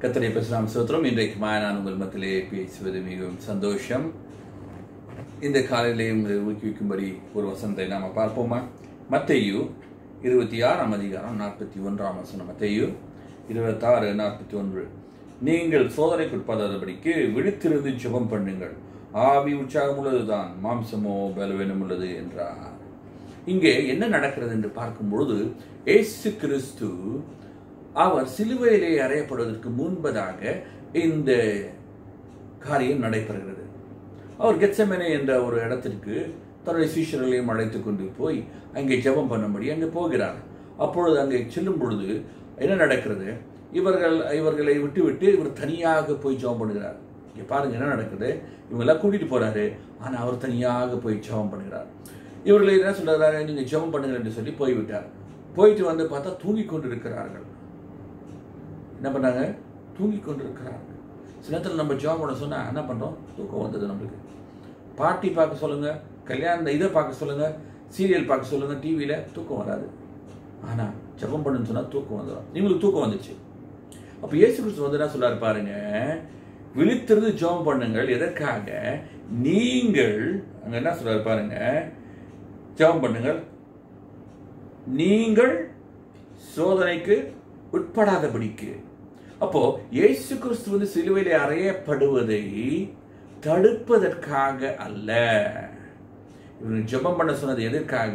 கத்தனை பேசலாம் சோத்திரம் இன்றைக்கு நான் உங்கள் மத்தியிலே பேசுவது மிகவும் சந்தோஷம் இந்த காலையிலே உங்களை ஊக்குவிக்கும்படி ஒரு வசனத்தை நாம பார்ப்போமா மத்தையு இருபத்தி ஆறாம் அதிகாரம் நாற்பத்தி ஒன்றாம் வசனம் மத்தையு இருபத்தாறு நாற்பத்தி ஒன்று நீங்கள் சோதனைக்குட்படாதபடிக்கு விழித்திருந்து ஜெபம் பண்ணுங்கள் ஆவி உற்சாகம் உள்ளதுதான் மாம்சமோ பலவீனம் உள்ளது என்றார் இங்கே என்ன நடக்கிறது என்று பார்க்கும் பொழுது ஏசு கிறிஸ்து அவர் சிலுவையிலே அறையப்படுவதற்கு முன்பதாக இந்த காரியம் நடைபெறுகிறது அவர் கெச்சமெனே என்ற ஒரு இடத்திற்கு தன்னுடைய சீஷர்களையும் அழைத்து கொண்டு போய் அங்கே ஜெபம் பண்ணும்படி அங்கே போகிறார் அப்பொழுது அங்கே செல்லும் பொழுது என்ன நடக்கிறது இவர்கள் இவர்களை விட்டுவிட்டு இவர் தனியாக போய் ஜெபம் பண்ணுகிறார் இங்கே பாருங்க என்ன நடக்குது இவங்கெல்லாம் கூட்டிட்டு போறாரு ஆனால் அவர் தனியாக போய் ஜெபம் பண்ணுகிறார் இவர்களை என்ன சொல்றாரு நீங்க ஜெபம் பண்ணுங்க என்று சொல்லி போய்விட்டார் போயிட்டு வந்து பார்த்தா தூங்கி கொண்டு இருக்கிறார்கள் என்ன பண்ணாங்க தூங்கி கொண்டு இருக்கிறார்கள் சில நேரத்தில் நம்ம ஜாப் பண்ண சொன்னா என்ன பண்றோம் தூக்கம் வந்தது நம்மளுக்கு பார்ட்டி பார்க்க சொல்லுங்க கல்யாணம் இதை பார்க்க சொல்லுங்க சீரியல் பார்க்க சொல்லுங்க டிவியில தூக்கம் வராது ஆனா ஜெபம் பண்ணுன்னு சொன்னா தூக்கம் வந்துடும் இவங்களுக்கு தூக்கம் வந்துச்சு அப்ப இயேசு கிறிஸ்து வந்து என்ன சொல்றாரு பாருங்க விழித்திருந்து ஜெபம் பண்ணுங்கள் எதற்காக நீங்கள் அங்க என்ன சொல்றாரு பாருங்க ஜெபம் பண்ணுங்கள் நீங்கள் சோதனைக்கு உட்படாதபடிக்கு அப்போ இயேசு கிறிஸ்து வந்து சிலுவையிலே அறையப்படுவதை தடுப்பதற்காக அல்ல இவங்க ஜெபம் பண்ண சொன்னது எதற்காக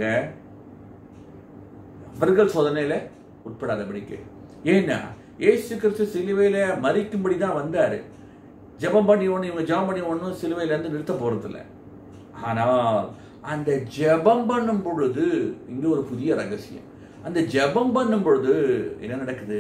அவர்கள் சோதனையில உட்படாதபடிக்கு ஏன்னா இயேசு கிறிஸ்து சிலுவையில மறிக்கும்படி தான் வந்தாரு ஜெபம் பண்ணி ஒன்று இவங்க ஜெபம் பண்ணி ஒன்றும் சிலுவையில இருந்து நிறுத்த போறதில்ல ஆனால் அந்த ஜெபம் பண்ணும் பொழுது இங்க ஒரு புதிய ரகசியம் அந்த ஜெபம் பண்ணும் பொழுது என்ன நடக்குது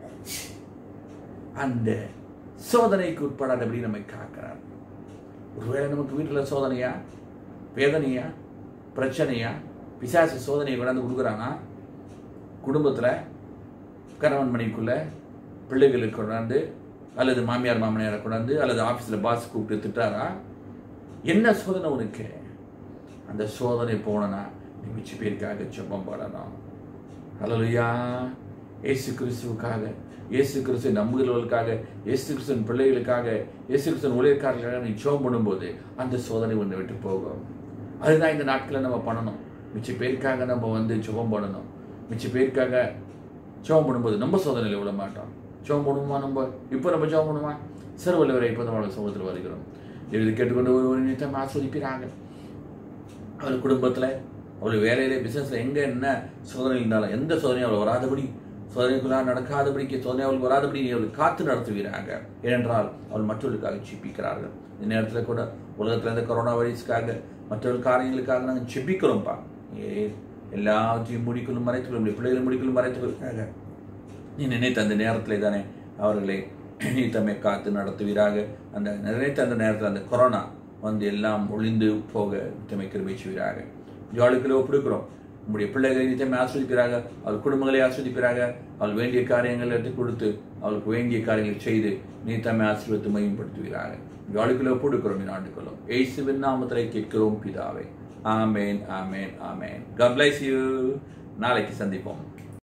அந்த சோதனைக்கு உட்படாதபடி நம்மை காக்கிறார் ஒருவேளை நமக்கு வீட்டில் சோதனையா வேதனையா பிரச்சனையா பிசாசு சோதனையை கொண்டாந்து கொடுக்குறானா குடும்பத்தில் கணவன் மனைவிக்குள்ள பிள்ளைகளுக்கு கொண்டாந்து அல்லது மாமியார் மாமனியாரை கொண்டாந்து அல்லது ஆஃபீஸில் பாஸ் கூப்பிட்டு திட்டாரா என்ன சோதனை உனக்கு அந்த சோதனை போனா நீ மிச்ச பேருக்காக ஜெபம் பண்ணணும் ஹலலுயா இயேசு கிறிஸ்துவுக்காக இயேசு கிறிஸ்து நம்புகிறவர்களுக்காக இயேசு கிறிஸ்துவின் பிள்ளைகளுக்காக இயேசு கிறிஸ்துவின் ஊழியர்காரர்களுக்காக நீ ஜெபம் பண்ணும்போது அந்த சோதனை ஒன்று விட்டு போகும் அதுதான் இந்த நாட்களில் நம்ம பண்ணணும் மிச்ச பேருக்காக நம்ம வந்து ஜெபம் பண்ணணும் மிச்ச பேருக்காக ஜெபம் பண்ணும்போது நம்ம சோதனையில் விட மாட்டோம் ஜெபம் பண்ணுவோமா நம்ம இப்போ நம்ம ஜெபம் பண்ணுவோமா சிறுவல்லவரை இப்போ நம்ம சமூகத்தில் வருகிறோம் இது கேட்டுக்கொண்டு ஒரு நிமித்தம் ஆஸ்வதிக்கிறாங்க அவர் குடும்பத்தில் அவர் வேலையிலே பிசினஸ்ல எங்க என்ன சோதனை இருந்தாலும் எந்த சோதனையும் அவள் வராதபடி சோதனைக்குள்ளாக நடக்காதபடிக்கு சோதனை அவளுக்கு வராதபடி அவள் காத்து நடத்துகிறாங்க ஏனென்றால் அவள் மற்றவர்களுக்காக சிப்பிக்கிறார்கள் இந்த நேரத்தில் கூட உலகத்தில் இருந்த கொரோனா வைரஸ்க்காக மற்றவர்கள் காரியங்களுக்காக நாங்கள் சிப்பிக்கிறோம்ப்பா ஏ எல்லாத்தையும் முடிக்கலும் மறைத்து நம்முடைய பிள்ளைகளை முடிக்கலும் மறைத்துவதற்காக நீ நினைத்த அந்த நேரத்தில் தானே அவர்களை நீ தம்மை காத்து நடத்துவீராக அந்த நினைத்த அந்த நேரத்தில் அந்த கொரோனா வந்து எல்லாம் ஒளிந்து போக தம்மை கிருபை செய்வீராக ஜாலுக்களை ஒப்பிடுக்கிறோம் நம்முடைய பிள்ளைகளை நித்தமே ஆஸ்வதிக்கிறாங்க அவள் குடும்பங்களை ஆஸ்வதிக்கிறாங்க அவள் வேண்டிய காரியங்களை எடுத்து கொடுத்து அவளுக்கு வேண்டிய காரியங்களை செய்து நீ தம்மை ஆசீர்வத்து மையப்படுத்துவீராக ஜாலுக்களை ஒப்பிடுக்கிறோம் இந்த ஆண்டுகளும் ஏசுவின் நாமத்திலே கேட்கிறோம் பிதாவே ஆமேன் ஆமேன் ஆமேன் God bless you நாளைக்கு சந்திப்போம்